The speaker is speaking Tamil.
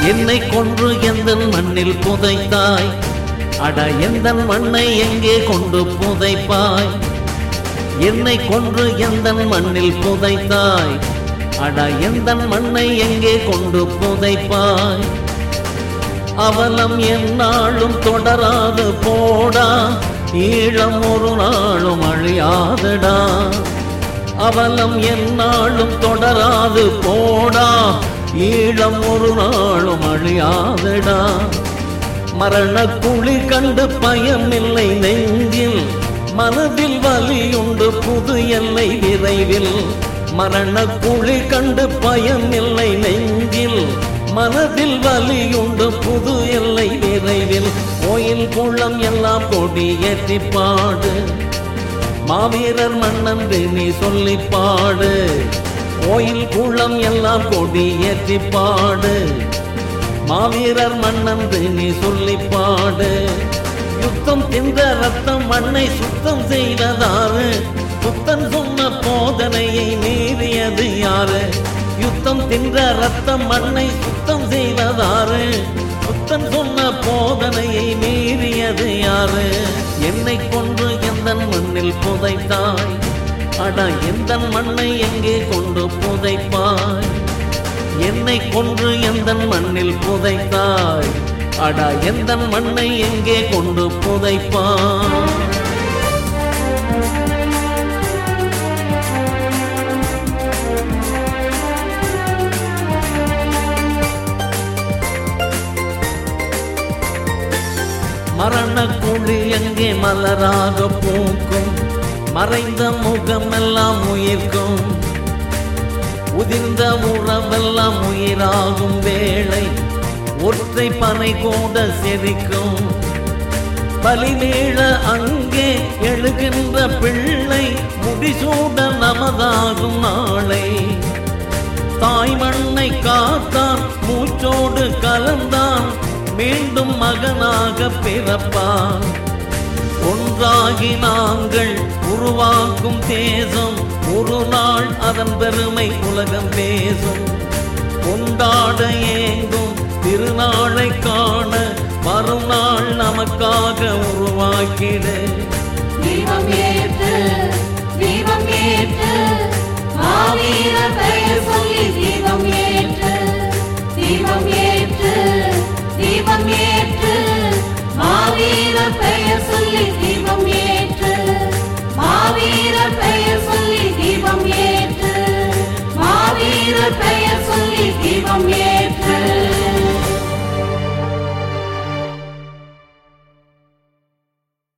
என்னை கொன்று எந்த மண்ணில் புதைத்தாய் அட எந்த மண்ணை எங்கே கொண்டு புதைப்பாய் என்னை கொன்று எந்த மண்ணில் புதைத்தாய் அட எந்த மண்ணை எங்கே கொண்டு புதைப்பாய் அவலம் எந்நாளும் தொடராது போடா ஈழம் ஒரு நாளும் அழியாதடா அவலம் எந்நாளும் தொடராது போடா ஈழம் ஒரு நாளும் அழியாதடா மரண குழி கண்டு பயமில்லை நெஞ்சில் மனதில் வலியுண்டு புது எல்லை விரைவில் மரண குழி கண்டு பயமில்லை நெஞ்சில் மனதில் வலியுண்டு புது எல்லை விரைவில் கோயில் குளம் எல்லாம் கொடி ஏற்றி பாடு மாவீரர் மன்னன் நீ சொல்லி பாடு கோயில் குளம் எல்லாம் கொடி ஏற்றி பாடு மாவீரர் மன்னன் நீ சொல்லி பாடு யுத்தம் தின்ற ரத்தம் மண்ணை சுத்தம் செய்வதாறு புத்தன் சொன்ன போதனையை மீறியது யாரு யுத்தம் தின்ற ரத்தம் மண்ணை சுத்தம் செய்வதாறு புத்தன் சொன்ன போதனையை மீறியது யாரு என்னை கொன்று எந்த மண்ணில் புதைத்தாய் அட எந்த மண்ணை எங்கே கொண்டு புதைப்பாய் என்னை கொன்று எந்த மண்ணில் புதைத்தாய் அட எந்த மண்ணை எங்கே கொண்டு புதைப்பாய் மரண குழி எங்கே மலராக பூக்கும் மறைந்த முகமெல்லாம் உயிர்க்கும் உதிர்ந்த உறவெல்லாம் உயிராகும் வேளை ஒற்றை பனை கூட செரிக்கும் பலிமீழ அங்கே எழுகின்ற பிள்ளை முடிசூட நமதாகும் நாளை தாய் மண்ணை காத்தான் மூச்சோடு கலந்தான் மீண்டும் மகனாக பிறப்பான் ஒன்றாகி நாங்கள் உருவாக்கும் தேசம் ஒரு நாள் அதன் பெருமை உலகம் பேசும் கொண்டாட ஏங்கும் திருநாளை காண மறுநாள் நமக்காக உருவாக்கிடு தீபம் ஏற்று